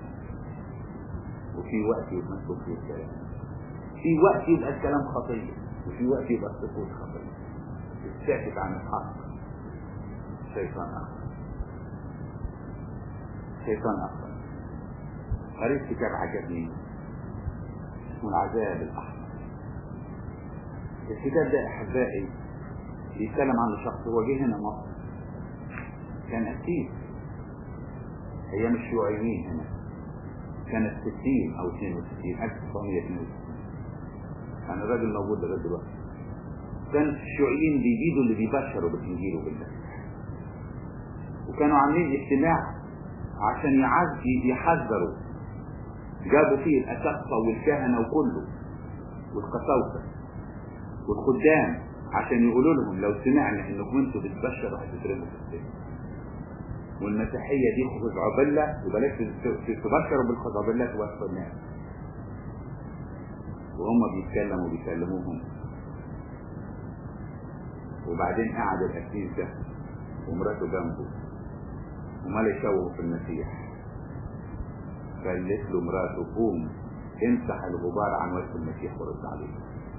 وفي وقت يبقى مطلوب فيه الكلام في وقت يبقى الكلام خطية وفي وقت يبقى السكوت خطية الساكت عن الحق شيطان آخر شيطان آخر قريت كتاب عجبني اسمه العذاب الأحمر الكتاب ده أحبائي بيتكلم عن شخص هو جه هنا مصر كان أسيس أيام الشيوعيين هنا كانت 60 أو 62 1962 كان الراجل موجود لغاية دلوقتي كان الشيوعيين بيجيبوا اللي بيبشروا بالإنجيل وبالمسيح وكانوا عاملين اجتماع عشان يعزي يحذروا جابوا فيه الأسقفة والكهنة وكله والقساوسة والخدام عشان يقولوا لهم لو سمعنا انكم انتوا بتبشروا هتترموا في السجن والمسيحية دي خزعبلة وبلاش تبشروا بالخزعبلة توصفوا الناس وهم بيتكلموا بيكلموهم وبعدين قعد الأسيس ده ومراته جنبه ومال يشوه في المسيح قالت له مراته قوم امسح الغبار عن وجه المسيح ورد عليه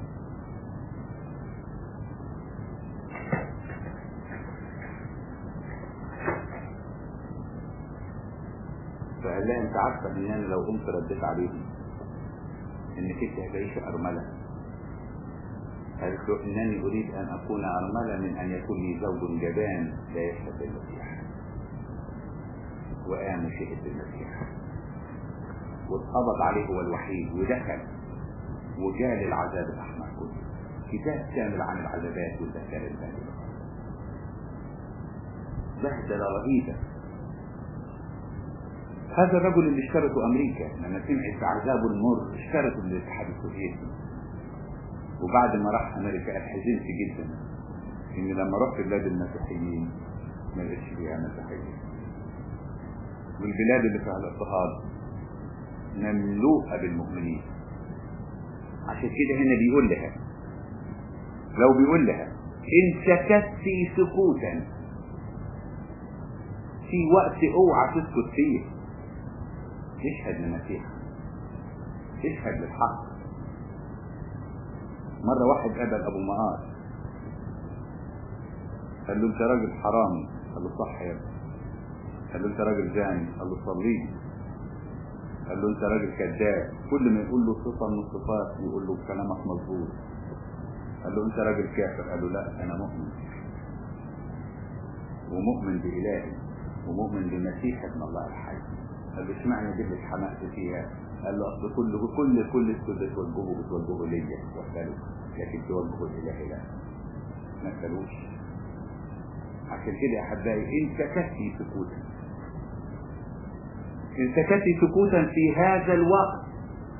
فقال لها انت عارفه ان انا لو قمت رديت عليهم انك انت هتعيش ارمله قالت له انني اريد ان اكون ارمله من ان يكون لي زوج جبان لا يشهد بالمسيح وقام شهد بالمسيح واتقبض عليه هو الوحيد ودخل وجاء للعذاب الاحمر كله كتاب كامل عن العذابات والذكاء الباهظه بهدله رهيبه هذا الرجل اللي اشترته امريكا لما سمعت بعذابه المر اشترته من الاتحاد السوفيتي وبعد ما راح امريكا قال حزنت جدا ان لما رحت بلاد المسيحيين ما لقيتش فيها مسيحيين والبلاد اللي فيها الاضطهاد مملوءه بالمؤمنين عشان كده هنا بيقول لها لو بيقول لها ان سكت سكوتا في وقت اوعى تسكت فيه اشهد للمسيح اشهد للحق مرة واحد قابل أبو مقار قال له أنت راجل حرامي قال له صح يا ابني قال له أنت راجل زاني قال له صلي قال له أنت راجل كذاب كل ما يقول له صفة من الصفات يقول له كلامك مظبوط قال له أنت راجل كافر قال له لا أنا مؤمن ومؤمن بإلهي ومؤمن بمسيح ابن الله الحي قال له اشمعنى دي اللي اتحمقت فيها قال له اصل كل كل كل السود بتوجهه بتوجهه ليا وحده لكن توجهه الاله لا ما قالوش عشان كده يا احبائي ان سكتي سكوتا ان سكتي سكوتا في هذا الوقت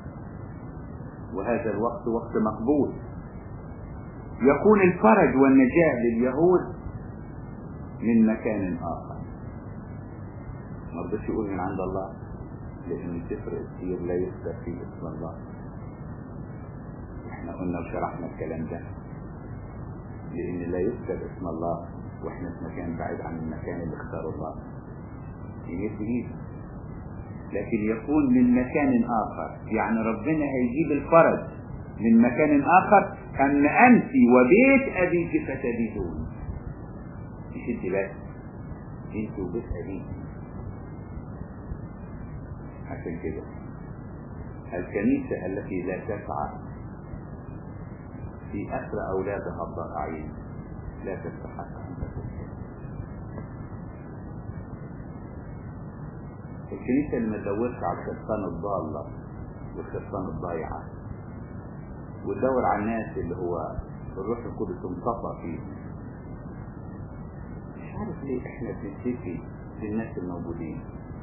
وهذا الوقت وقت مقبول يكون الفرج والنجاة لليهود من مكان آخر ما رضيش يقول من عند الله لأن سفر السير لا يذكر فيه اسم الله احنا قلنا وشرحنا الكلام ده لأن لا يذكر اسم الله واحنا في مكان بعيد عن المكان اللي اختاره الله يمد ايده لكن يكون من مكان آخر يعني ربنا هيجيب الفرج من مكان آخر أما أنت وبيت أبيك فتبيتون مش انت بس انت وبيت أبيك عشان كده الكنيسة التي لا تسعى في أسر أولادها الضائعين لا تستحق أن تكون الكنيسة اللي ما تدورش على الخرفان الضالة والخرفان الضايعة وتدور على الناس اللي هو الروح القدس انطفى فيهم مش عارف ليه احنا بنتفي في الناس الموجودين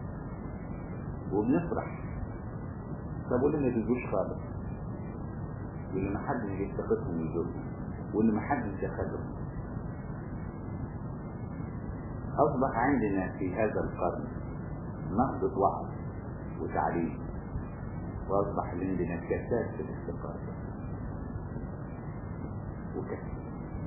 وبنفرح طب واللي ما بيجوش خالص واللي ما حدش بيفتقدهم يجوزهم واللي ما حدش ياخدهم أصبح عندنا في هذا القرن نهضة وعظ وتعليم وأصبح عندنا كساد في الاستقامة وكساد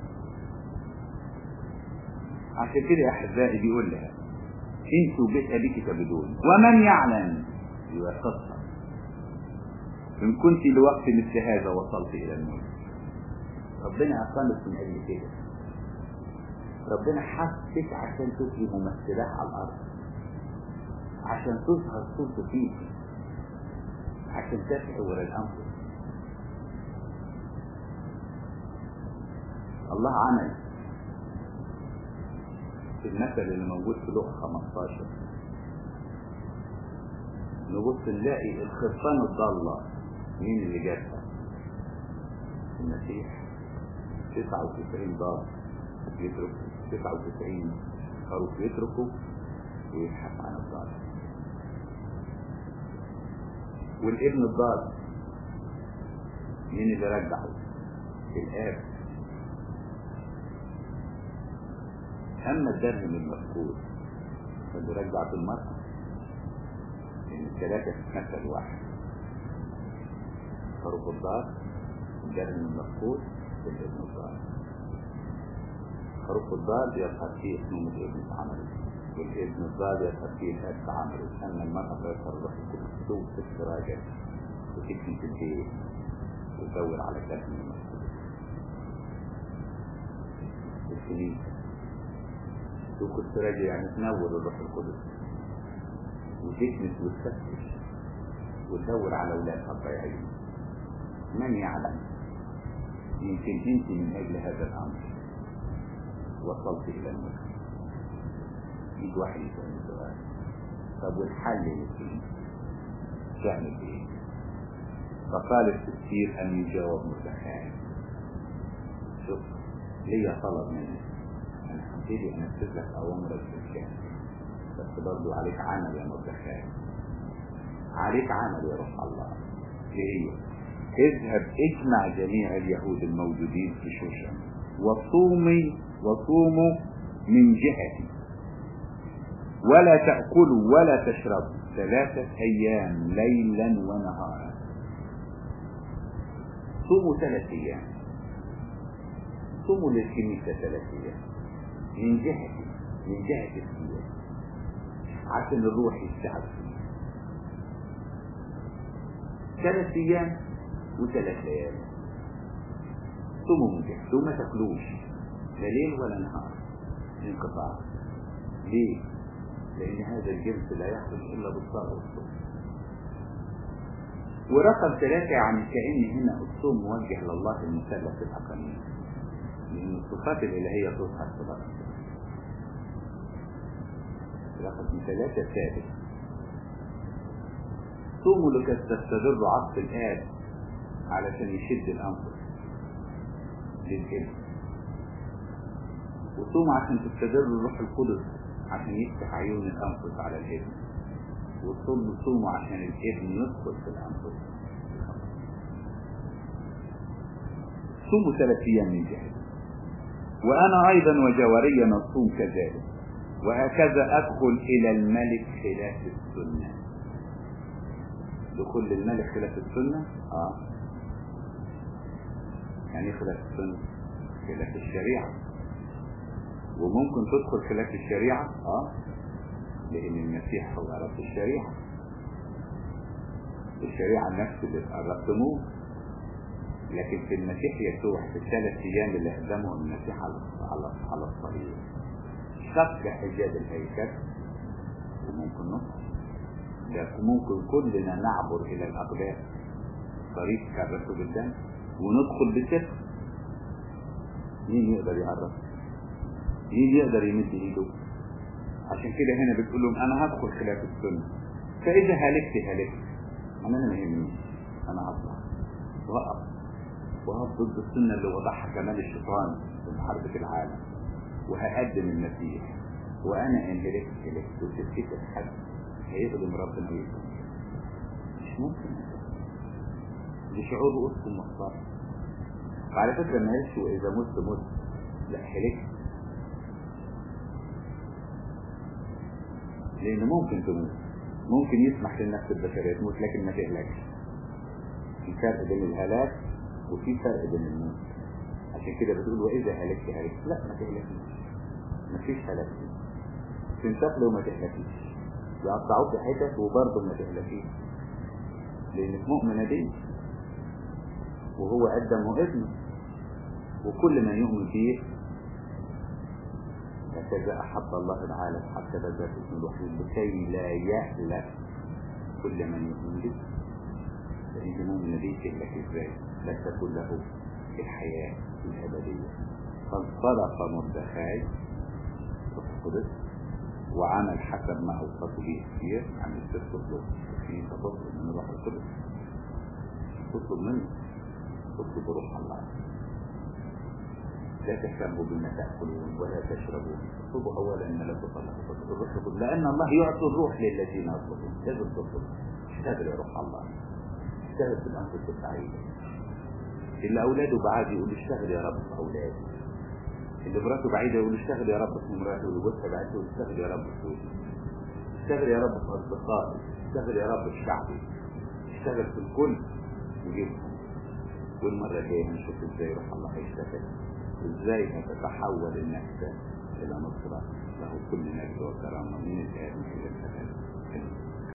عشان كده يا أحبائي بيقول لها انتوا بيت أبيك تبدون ومن يعلم يوافقها إن كنت لوقت مثل هذا وصلت إلى الموت ربنا أقامك من أجل كده ربنا حثك عشان تبقي ممثلات على الأرض عشان تظهر صورته فيك عشان تشعر الأنفس الله عمل في المثل اللي موجود في لغة 15 نبص نلاقي الخرفان الضالة مين اللي جابها؟ المسيح 99 ضال يترك 99 خروف يتركه ويبحث عن الضال والابن الضال مين اللي رجعه؟ الآب أما الدرهم المفقود اللي رجعت المرأة لأن الثلاثة تتمثل واحد خروف الدار الدرهم المفقود والابن الدار خروف الدار يظهر فيه اسمه الابن عمله والابن الضال يظهر فيه الاب عمله أما المرأة فيظهر الروح القدس تسوق في السراجة وتكفي في البيت وتدور على كلام المفقود الكنيسة سوق السراجة يعني تنور الروح القدس وتكنس وتفتش وتدور على أولادها الضيعين من يعلم يمكن انت من اجل هذا الامر وصلت الى المكان يجي واحد يسأل سؤال طب والحل يمكن تعمل ايه فقال التفسير ان يجاوب متخيل شوف ليا طلب منك انا هبتدي انفذ لك اوامرك بالكامل بس برضو عليك عمل يا متخيل عليك عمل يا روح الله ايه هي اذهب اجمع جميع اليهود الموجودين في شوشن وصومي وصوموا من جهتي ولا تأكلوا ولا تشربوا ثلاثة أيام ليلا ونهارا صوموا ثلاثة أيام صوموا للكنيسة ثلاثة أيام من جهتي من جهة السياسة عشان الروح يستعد فيه ثلاث أيام وثلاث ليالي صوموا من جهتي وما تاكلوش لا ليل ولا نهار انقطاع ليه؟ لأن هذا الجنس لا يخرج إلا بالصلاة والصوم ورقم ثلاثة يعني كأن هنا الصوم موجه لله المثلث الأقليم لأن الصفات الإلهية تظهر في الأرض رقم ثلاثة ثابت صوموا لكي تستدر عطف الآب علشان يشد الأنفس للجنس وصوموا عشان تستدر الروح القدس عشان يفتح عيون الأنفس على الابن وصوموا صوموا عشان الابن يدخل في الأنفس صوموا ثلاث أيام من جهة وأنا أيضا وجواريا نصوم كذلك وهكذا أدخل إلى الملك خلاف السنة دخول الملك خلاف السنة آه يعني خلاف السنة خلاف الشريعة وممكن تدخل خلاف الشريعة اه لان المسيح هو رب الشريعة الشريعة نفس اللي قربتموه لكن في المسيح يسوع في الثلاث ايام اللي قدمهم المسيح على على على الصليب شق حجاب الهيكل وممكن ندخل لكن ممكن كلنا نعبر الى الاقدام طريق كرسه بالدم وندخل بسفر مين يقدر يقرب مين يقدر يمد ايده عشان كده هنا بتقول لهم انا هدخل خلاف السنة فاذا هلكت هلكت انا ما يهمنيش انا هطلع وقف وهقف ضد السنة اللي وضعها كمال الشيطان في محاربة العالم وهقدم المسيح وانا ان هلكت هلكت وتفتكر حد هيخدم ربنا ويخدم مش ممكن دي شعور رؤوسكم مختار وعلى فكرة ما قالش واذا مت مت لا هلكت لان ممكن تموت ممكن يسمح للنفس البشرية تموت لكن ما تهلكش في فرق بين الهلاك وفي فرق بين الموت عشان كده بتقول واذا هلكت هلكت لا ما تهلكيش مفيش هلاك تنتقل وما تهلكيش يقطعوك حتت وبرضه ما تهلكيش لانك مؤمنة بيه وهو قدم ابنه وكل من يؤمن فيه هكذا أحب الله العالم حتى بذل اسم الوحيد لكي لا يهلك كل من يؤمن به فإن مؤمن به تهلك إزاي لا تكون له الحياة الأبدية فانطلق مردخاي القدس وعمل حسب ما أوصته به كثير عن السر تطلب في تطلب من روح القدس تطلب منه تطلب روح الله لا تهتموا بما تأكلون ولا تشربون اطلبوا أولا أن لا تطلقوا الروح القدس لأن الله يعطي الروح للذين يطلبون لازم تطلب اشتغل يا روح الله اشتغل في الأنفس السعيدة اللي أولاده بعاد يقول اشتغل يا رب في أولادي اللي مراته بعيدة يقول اشتغل يا رب في مراته واللي جوزها بعيدة يقول اشتغل يا رب في جوزي اشتغل يا رب في اصدقائي اشتغل يا رب في شعبي اشتغل في الكل وجيبهم والمرة الجاية هنشوف ازاي روح الله هيشتغل ازاي هتتحول النكسة الى نصرة له كل نجد وكرامة من الآن